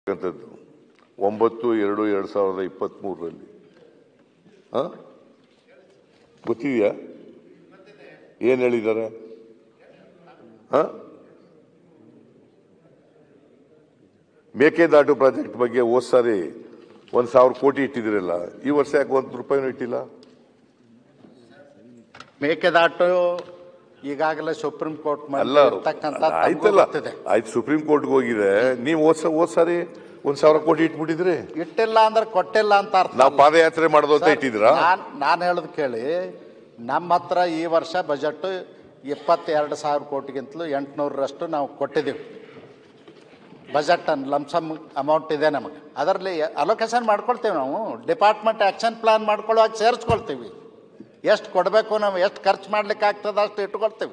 ಅಂತದ್ದು ಒಂಬತ್ತು ಎರಡು ಎರಡು ಸಾವಿರದ ಇಪ್ಪತ್ತ್ಮೂರರಲ್ಲಿ ಹಾಂ ಗೊತ್ತಿದೆಯಾ ಏನು ಹೇಳಿದ್ದಾರೆ ಹಾಂ ಮೇಕೆದಾಟು ಪ್ರಾಜೆಕ್ಟ್ ಬಗ್ಗೆ ಹೋದ್ ಸಾರಿ ಒಂದು ಸಾವಿರ ಕೋಟಿ ಇಟ್ಟಿದ್ರಲ್ಲ ಈ ವರ್ಷ ಯಾಕೆ ಒಂದು ರೂಪಾಯಿನೂ ಇಟ್ಟಿಲ್ಲ ಮೇಕೆದಾಟು ಈಗಾಗಲೇ ಸುಪ್ರೀಂ ಕೋರ್ಟ್ ಅಲ್ಲ ಇರ್ತಕ್ಕಂಥ ಆಯ್ತಲ್ಲ ಗೊತ್ತಿದೆ ಆಯ್ತು ಸುಪ್ರೀಂ ಕೋರ್ಟ್ಗೆ ಹೋಗಿದೆ ನೀವು ಹೋದ್ ಸ- ಹೋದ್ ಸಾರಿ ಒಂದ್ ಸಾವಿರ ಕೋಟಿ ಇಟ್ಬಿಟ್ಟಿದ್ರಿ ಇಟ್ಟಿಲ್ಲ ಅಂದ್ರೆ ಕೊಟ್ಟಿಲ್ಲ ಅಂತ ಅರ್ಥ ನಾವು ಪಾದಯಾತ್ರೆ ಮಾಡೋದು ಅಂತ ಇಟ್ಟಿದ್ರಾ ನಾನು ನಾನು ಹೇಳೋದು ಕೇಳಿ ನಮ್ಮ ಹತ್ರ ಈ ವರ್ಷ ಬಜೆಟ್ ಇಪ್ಪತ್ತೆರಡು ಸಾವಿರ ಕೋಟಿಗಿಂತಲೂ ಎಂಟುನೂರರಷ್ಟು ನಾವು ಕೊಟ್ಟಿದ್ದೀವಿ ಬಜೆಟ್ ಅನ್ ಲಂಸಮ್ ಅಮೌಂಟ್ ಇದೆ ನಮಗೆ ಅದರಲ್ಲಿ ಅಲೋಕೇಶನ್ ಮಾಡ್ಕೊಳ್ತೀವಿ ನಾವು ಡಿಪಾರ್ಟ್ಮೆಂಟ್ ಆ್ಯಕ್ಷನ್ ಪ್ಲಾನ್ ಮಾಡ್ಕೊಳ್ಳುವಾಗ ಸೇರಿಸ್ಕೊಳ್ತೀವಿ ಎಷ್ಟು ಕೊಡಬೇಕು ನಾವು ಎಷ್ಟು ಖರ್ಚು ಮಾಡ್ಲಿಕ್ಕೆ ಆಗ್ತದೆ ಅಷ್ಟು ಇಟ್ಕೊಳ್ತೀವಿ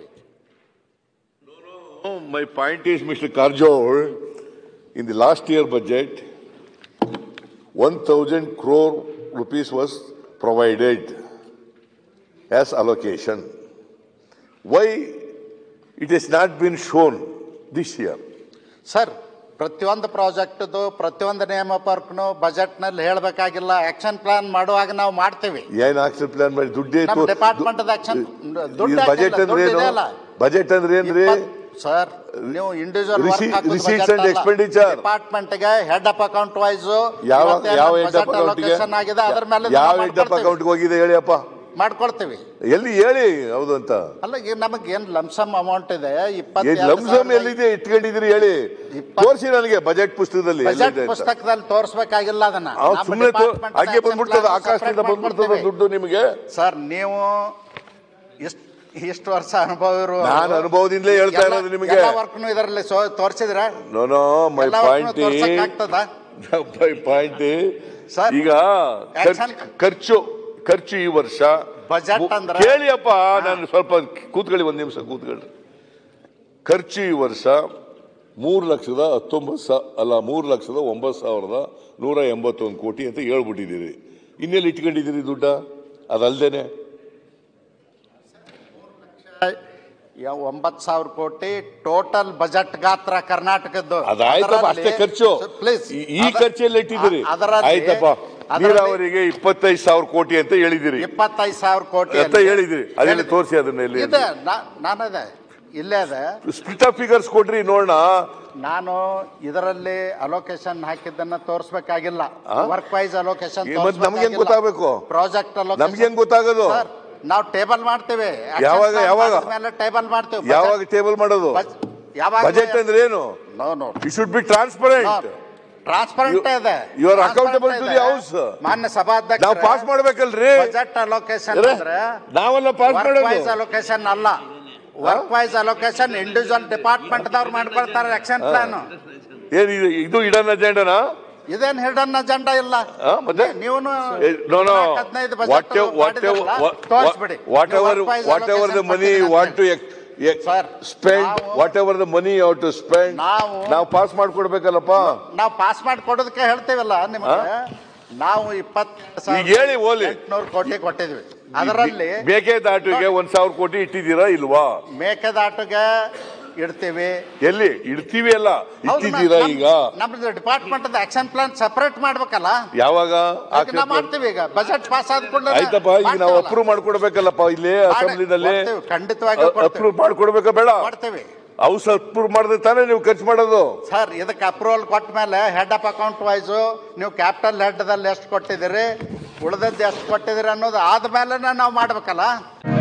my point is mister Karjol in the last year budget one thousand crore rupees was provided as allocation why it is not been shown this year sir ಪ್ರತಿಯೊಂದು ಪ್ರಾಜೆಕ್ಟ್ದು ಪ್ರತಿಯೊಂದು ನೇಮ ಪಾರ್ಕ್ನು ಬಜೆಟ್ನಲ್ಲಿ ಹೇಳಬೇಕಾಗಿಲ್ಲ ಆ್ಯಕ್ಷನ್ ಪ್ಲಾನ್ ಮಾಡುವಾಗ ನಾವು ಮಾಡ್ತೀವಿ ಏನ್ ಆಕ್ಷನ್ ಪ್ಲಾನ್ ಮಾಡಿ ದುಡ್ಡೇ ನಮ್ಮ ಡಿಪಾರ್ಟ್ಮೆಂಟ್ ಆಕ್ಷನ್ ದುಡ್ಡು ಬಜೆಟ್ ಅಂದ್ರೆ ಏನು ಬಜೆಟ್ ಅಂದ್ರೆ ಏನ್ರಿ ಸರ್ ನೀವು individual Rece- receipts and expenditure. Department ಗೆ ಹೆಡ್ ಆಫ್ ಅಕೌಂಟ್ ವೈಸ್ ಯಾವ ಯಾವ ಹೆಡ್ ಅಪ್ ಅಕೌಂಟ್ಗೆ ಆಗಿದೆ ಅದ್ರ ಮೇಲೆ ಯಾವ ನಾವು ಹೆಡ್ ಅಪ್ ಮಾಡ್ಕೊಳ್ತೀವಿ. ಅಕೌಂಟ್ಗೆ ಹೋಗಿದೆ ಹೇಳಿ ಅಪ್ಪ ಮಾಡ್ಕೊಳ್ತೀವಿ ಎಲ್ಲಿ ಹೇಳಿ ಹೌದು ಅಂತ ಅಲ್ಲ ಈಗ ನಮಗೆ ಏನ್ ಲಂಸಮ್ ಅಮೌಂಟ್ ಇದೆ ಏನ್ ಇಪ್ಪತ್ತೆರಡು ಲಂಸಮ್ ಸಾವಿರದ ಎಲ್ಲಿದೆ ಇಟ್ಕೊಂಡಿದ್ದೀರಿ ಹೇಳಿ ಇಪ್ಪತ್ತು- ತೋರಿಸಿ ನನಗೆ ಬಜೆಟ್ ಪುಸ್ತಕದಲ್ಲಿ ಬಜೆಟ್ ಎಲ್ಲಿದೆ ಅಂತ. ಪುಸ್ತಕದಲ್ಲಿ ತೋರಿಸ್ಬೇಕಾಗಿಲ್ಲ ಅದನ್ನ ಆ, ನಮ್ಮ ಸುಮ್ನೆ ತೋ- department ಹಾಗೆ action ಬಂದ್ಬಿಡ್ತದ plan ಆಕಾಶದಿಂದ separate ಬಂದ್ಬಿಡ್ತದ ಮಾಡ್ಕೊಳ್ತೀವಿ. ದುಡ್ಡು ನಿಮಗೆ ಸರ್ ನೀವು ಇಷ್ಟು ಇಷ್ಟು ವರ್ಷ ಅನುಭವ ಇರುವ ನಾನು ಅನುಭವದಿಂದಲೇ ಹೇಳ್ತಾ ಇರೋದು ನಿಮಗೆ ವರ್ಕ್ನು ಇದರಲ್ಲಿ ತೋರಿಸಿದ್ರ ನೋ ನೋ ಮೈ ಎಲ್ಲ ಪಾಯಿಂಟ್ ತೋರ್ಸಕ್ ಆಗ್ತದ ಮೈ ಪಾಯಿಂಟ್ Sir, ಈಗ action- ಖರ್ಚು- ಖರ್ಚು ಖರ್ಚು ಈ ವರ್ಷ Budget ಮು- ಅಂದ್ರೆ- ಕೇಳಿಯಪ್ಪ ನಾನು ಸ್ವಲ್ಪ ಕೂತ್ಕೊಳ್ಳಿ ಒಂದ್ ನಿಮಿಷ ಕೂತ್ಕೊಳ್ಳಿ ಖರ್ಚು ಈ ವರ್ಷ ಮೂರು ಲಕ್ಷದ ಹತ್ತೊಂಬತ್ತು ಸಾ ಅಲ್ಲ ಮೂರು ಲಕ್ಷದ ಒಂಬತ್ತು ಸಾವಿರದ ನೂರ ಎಂಬತ್ತೊಂದು ಕೋಟಿ ಅಂತ ಹೇಳ್ಬಿಟ್ಟಿದ್ದೀರಿ ಇನ್ನೆಲ್ಲಿ ಇಟ್ಕೊಂಡಿದ್ದೀರಿ ದುಡ್ಡ ಅದಲ್ದೇನೆ ಒಂಬತ್ ಸಾವಿರ ಕೋಟಿ ಟೋಟಲ್ ಬಜೆಟ್ ಗಾತ್ರ ಕರ್ನಾಟಕದ್ದು ಅದಾಯ್ತಪ್ಪ ಅಷ್ಟೇ ಖರ್ಚು ಪ್ಲೀಸ್ ಈ- ಈ ಖರ್ಚಲ್ಲಿ ಇಟ್ಟಿದ್ದೀರಿ ಆಯ್ತಪ್ಪ ನೀರಾವರಿಗೆ ಇಪ್ಪತ್ತೈದು ಸಾವಿರ ಕೋಟಿ ಅಂತ ಹೇಳಿದಿರಿ ಇಪ್ಪತ್ತೈದು ಸಾವಿರ ಕೋಟಿ ಅಂತ ಹೇಳಿದಿರಿ ಅದೆಲ್ಲ ತೋರಿಸಿ ಅದನ್ನ ಎಲ್ಲಿ ಇದೆ ನಾ- ನಾನದೆ ಇಲ್ಲೇ ಇದೆ ಸ್ಪ್ಲಿಟ್ ಆಫ್ ಫಿಗರ್ಸ್ ಕೊಡ್ರಿ ನೋಡೋಣ ನಾನು ಇದರಲ್ಲಿ ಅಲೋಕೇಶನ್ ಹಾಕಿದ್ದನ್ನ ತೋರಿಸ್ಬೇಕಾಗಿಲ್ಲ ವರ್ಕ್ ವೈಸ್ ಅಲೋಕೇಶನ್ ಏ, ಮತ್ತ್ ನಮ್ಗೇನ್ ಗೊತ್ತಾಗ್ಬೇಕು? ಪ್ರಾಜೆಕ್ಟ್ ನಮ್ಗೇನ್ ಗೊತ್ತಾಗೋದು ನಾವು ಟೇಬಲ್ ಮಾಡ್ತೇವೆ ಯಾವಾಗ- ಯಾವಾಗ? ಮೇಲೆ ಟೇಬಲ್ ಮಾಡ್ತೇವೆ ಯಾವಾಗ ಟೇಬಲ್ ಮಾಡೋದು ಬಜ್- ಯಾವಾಗ ಬಜೆಟ್ ಅಂದ್ರೆ ಏನು no no it should be transparent transparent You- ಇದೆ you are accountable to the House. ಮಾನ್ಯ ಸಭಾಧ್ಯಕ್ಷ ನಾವು ಪಾಸ್ ಮಾಡ್ಬೇಕಲ್ರಿ ಬಜೆಟ್ ಅಲೋಕೇಶನ್ ಅರೆ, ಅಂದ್ರೆ ನಾವೆಲ್ಲ ಪಾಸ್ ವರ್ಕ್ ವೈಸ್ ಮಾಡೋದು ಅಲೋಕೇಶನ್ ಅಲ್ಲ work wise allocation individual department ದವ್ರು ಮಾಡ್ಕೊಳ್ತಾರೆ ಆಕ್ಷನ್ ಪ್ಲಾನ್ ಏನ್ ಇದು- ಇದು ಇಡನ್ ಅಜೆಂಡನಾ ಇದೇನ್ ಹಿಡನ್ ಅಜೆಂಡಾ ಇಲ್ಲ ಆ, ಮತ್ತೆ? ನೀವು ನೋ ನೋ ಹದಿನೈದು ವಾಟ್ ವಾಟ್ ತೋರಿಸ್ಬಿಡಿ whatever whatever the money what to Sir, spend ನಾವು- whatever the money ought to spend ನಾವು- ನಾವು ಪಾಸ್ ಮಾಡ್ಕೊಡ್ಬೇಕಲ್ಲಪ್ಪ ನಾವು ಪಾಸ್ ಮಾಡಿ ಕೊಡೋದಕ್ಕೆ ಹೇಳ್ತೀವಲ್ಲ ನಿಮಗೆ ನಾವು ಇಪ್ಪತ್ತು ಈಗ ಹೇಳಿ ಓಲಿ. ಎಂಟ್ನೂರು ಕೋಟಿ ಕೊಟ್ಟಿದ್ವಿ ಅದರಲ್ಲಿ ಮೇಕೆದಾಟುಗೆ ಒಂದ್ ಸಾವಿರ ಕೋಟಿ ಇಟ್ಟಿದ್ದೀರಾ ಇಲ್ವಾ ಮೇಕೆದಾಟುಗೆ ಇಡ್ತೀವಿ ಎಲ್ಲಿ ಇಡ್ತೀವಿ ಅಲ್ಲ ಹೌದು, ಇಟ್ಟಿದ್ದೀರಾ ನಮ್- ಈಗ ನಮ್ದು ಡಿಪಾರ್ಟ್ಮೆಂಟ್ ಆಕ್ಷನ್ ಪ್ಲಾನ್ ಸಪರೇಟ್ ಮಾಡ್ಬೇಕಲ್ಲ ಯಾವಾಗ ಅದಕ್ಕೆ ನಾವು ಮಾಡ್ತೀವಿ ಈಗ ಬಜೆಟ್ ಪಾಸ್ ಆದ ಕೂಡಲೇ ಆಯ್ತಪ್ಪ ಈಗ ನಾವು ಅಪ್ರೂವ್ ಮಾಡ್ಕೊಡ್ಬೇಕಲ್ಲಪ್ಪ ಇಲ್ಲಿ ಅಸೆಂಬ್ಲಿನಲ್ಲಿ ಕೊಡ್ತೀವಿ, ಖಂಡಿತವಾಗಿ ಕೊಡ್ತೀವಿ. ಅಪ್ರೂವ್ ಮಾಡ್ಕೊಡ್ಬೇಕಾ ಬೇಡ ಮಾಡ್ತೀವಿ ಹೌಸ್ ಅಪ್ರೂವ್ ಮಾಡಿದ್ರೆ ತಾನೇ ನೀವು ಖರ್ಚು ಮಾಡೋದು ಸರ್ ಇದಕ್ಕೆ ಅಪ್ರೂವಲ್ ಕೊಟ್ಟ ಮೇಲೆ ಹೆಡ್ ಆಫ್ ಅಕೌಂಟ್ ವೈಸು ನೀವು ಕ್ಯಾಪಿಟಲ್ ಹೆಡ್ದಲ್ಲಿ ಎಷ್ಟು ಕೊಟ್ಟಿದ್ದೀರಿ ಉಳಿದದ್ದು ಎಷ್ಟು ಕೊಟ್ಟಿದ್ದೀರಿ ಅನ್ನೋದು ಆದ್ಮೇಲೆ ನಾವು ಮಾಡ್ಬೇಕಲ್ಲ